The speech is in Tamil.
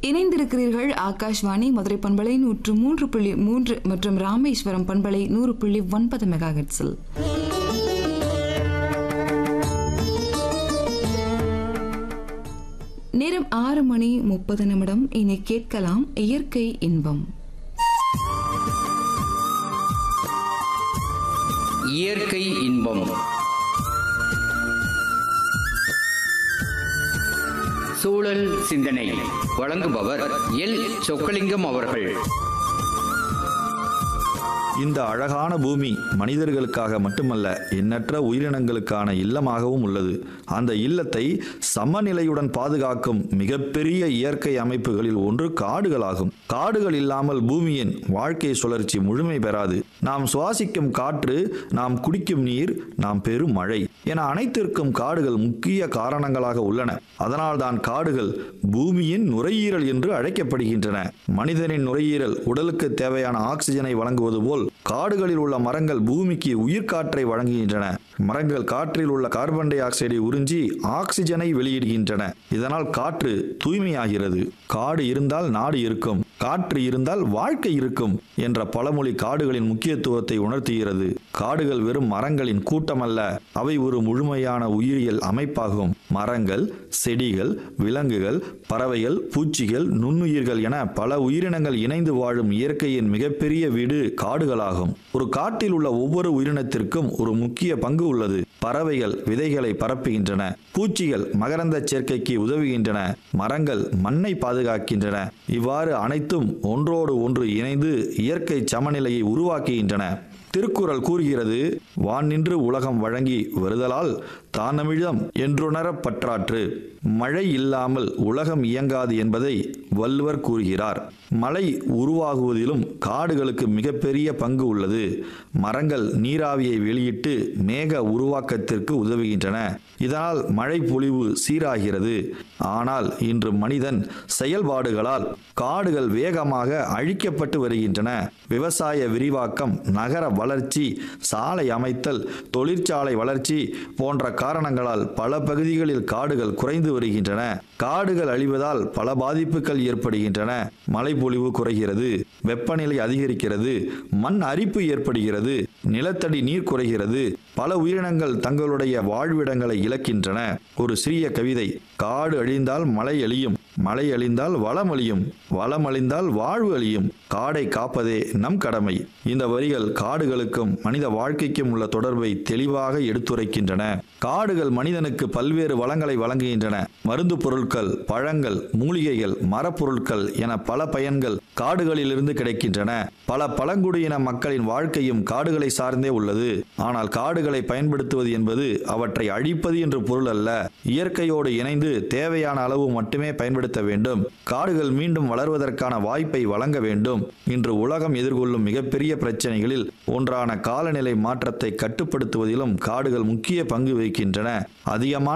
இணைந்திருக்கிறீர்கள் ஆகாஷ்வாணி மதுரை பண்பலை நூற்று மூன்று புள்ளி மூன்று மற்றும் ராமேஸ்வரம் பண்பலை நூறு புள்ளி ஒன்பது மெகா ஹெட்ஸில் நேரம் ஆறு மணி முப்பது நிமிடம் இனி கேட்கலாம் இயற்கை இன்பம் இயற்கை இன்பம் சூழல் சிந்தனை வழங்குபவர் எல் சொக்கலிங்கம் அவர்கள் இந்த அழகான பூமி மனிதர்களுக்காக மட்டுமல்ல எண்ணற்ற உயிரினங்களுக்கான இல்லமாகவும் உள்ளது அந்த இல்லத்தை சமநிலையுடன் பாதுகாக்கும் மிகப்பெரிய இயற்கை அமைப்புகளில் ஒன்று காடுகளாகும் காடுகள் இல்லாமல் பூமியின் வாழ்க்கை சுழற்சி முழுமை பெறாது நாம் சுவாசிக்கும் காற்று நாம் குடிக்கும் நீர் நாம் பெறும் மழை என அனைத்திற்கும் காடுகள் முக்கிய காரணங்களாக உள்ளன அதனால்தான் காடுகள் பூமியின் நுரையீரல் என்று அழைக்கப்படுகின்றன மனிதனின் நுரையீரல் உடலுக்கு தேவையான ஆக்சிஜனை வழங்குவது போல் காடுகளில் உள்ள மரங்கள் பூமிக்கு உயிர்காற்றை வழங்குகின்றன மரங்கள் காற்றில் உள்ள கார்பன் டை ஆக்சைடை உறிஞ்சி ஆக்சிஜனை வெளியிடுகின்றன இதனால் காற்று தூய்மையாகிறது காடு இருந்தால் நாடு இருக்கும் காற்று இருந்தால் வாழ்க்கை இருக்கும் என்ற பழமொழி காடுகளின் முக்கியத்துவத்தை உணர்த்துகிறது காடுகள் வெறும் மரங்களின் கூட்டமல்ல அவை ஒரு முழுமையான உயிரியல் அமைப்பாகும் மரங்கள் செடிகள் விலங்குகள் பறவைகள் பூச்சிகள் நுண்ணுயிர்கள் என பல உயிரினங்கள் இணைந்து வாழும் இயற்கையின் மிகப்பெரிய வீடு காடுகளாகும் ஒரு காட்டில் உள்ள ஒவ்வொரு உயிரினத்திற்கும் ஒரு முக்கிய பங்கு உள்ளது பறவைகள் விதைகளை பரப்புகின்றன பூச்சிகள் மகரந்த சேர்க்கைக்கு உதவுகின்றன மரங்கள் மண்ணை பாதுகாக்கின்றன இவ்வாறு அனைத்தும் ஒன்றோடு ஒன்று இணைந்து இயற்கை சமநிலையை உருவாக்குகின்றன திருக்குறள் கூறுகிறது வான் நின்று உலகம் வழங்கி வருதலால் தானமிழம் என்றுணரப் பற்றாற்று மழை இல்லாமல் உலகம் இயங்காது என்பதை வள்ளுவர் கூறுகிறார் மழை உருவாகுவதிலும் காடுகளுக்கு மிகப்பெரிய பங்கு உள்ளது மரங்கள் நீராவியை வெளியிட்டு மேக உருவாக்கத்திற்கு உதவுகின்றன இதனால் மழை பொழிவு சீராகிறது ஆனால் இன்று மனிதன் செயல்பாடுகளால் காடுகள் வேகமாக அழிக்கப்பட்டு வருகின்றன விவசாய விரிவாக்கம் நகர வளர்ச்சி சாலை அமைத்தல் தொழிற்சாலை வளர்ச்சி போன்ற காரணங்களால் பல பகுதிகளில் காடுகள் குறைந்து வருகின்றன காடுகள் அழிவதால் பல பாதிப்புகள் ஏற்படுகின்றன மழைப்பொழிவு குறைகிறது வெப்பநிலை அதிகரிக்கிறது மண் அரிப்பு ஏற்படுகிறது நிலத்தடி நீர் குறைகிறது பல உயிரினங்கள் தங்களுடைய வாழ்விடங்களை இழக்கின்றன ஒரு சிறிய கவிதை காடு அழிந்தால் மழை அழியும் மழை அழிந்தால் வளம் அழியும் வளம் அழிந்தால் வாழ்வு அழியும் காடை காப்பதே நம் கடமை இந்த வரிகள் காடுகளுக்கும் மனித வாழ்க்கைக்கும் உள்ள தொடர்பை தெளிவாக எடுத்துரைக்கின்றன காடுகள் மனிதனுக்கு பல்வேறு வளங்களை வழங்குகின்றன மருந்து பொருட்கள் பழங்கள் மூலிகைகள் மரப்பொருட்கள் என பல பயன்கள் காடுகளிலிருந்து கிடைக்கின்றன பல பழங்குடியின மக்களின் வாழ்க்கையும் காடுகளை சார்ந்தே உள்ளது ஆனால் காடுகளை பயன்படுத்துவது என்பது அவற்றை அழிப்பது என்று பொருள் அல்ல இயற்கையோடு இணைந்து தேவையான அளவு மட்டுமே பயன்படுத்த வேண்டும் காடுகள் மீண்டும் வளர்வதற்கான வாய்ப்பை வழங்க வேண்டும் இன்று உலகம் எதிர்கொள்ளும் மிகப்பெரிய பிரச்சனைகளில் ஒன்றான காலநிலை மாற்றத்தை கட்டுப்படுத்துவதிலும் காடுகள் முக்கிய பங்கு வகிக்கின்றன அதிகமான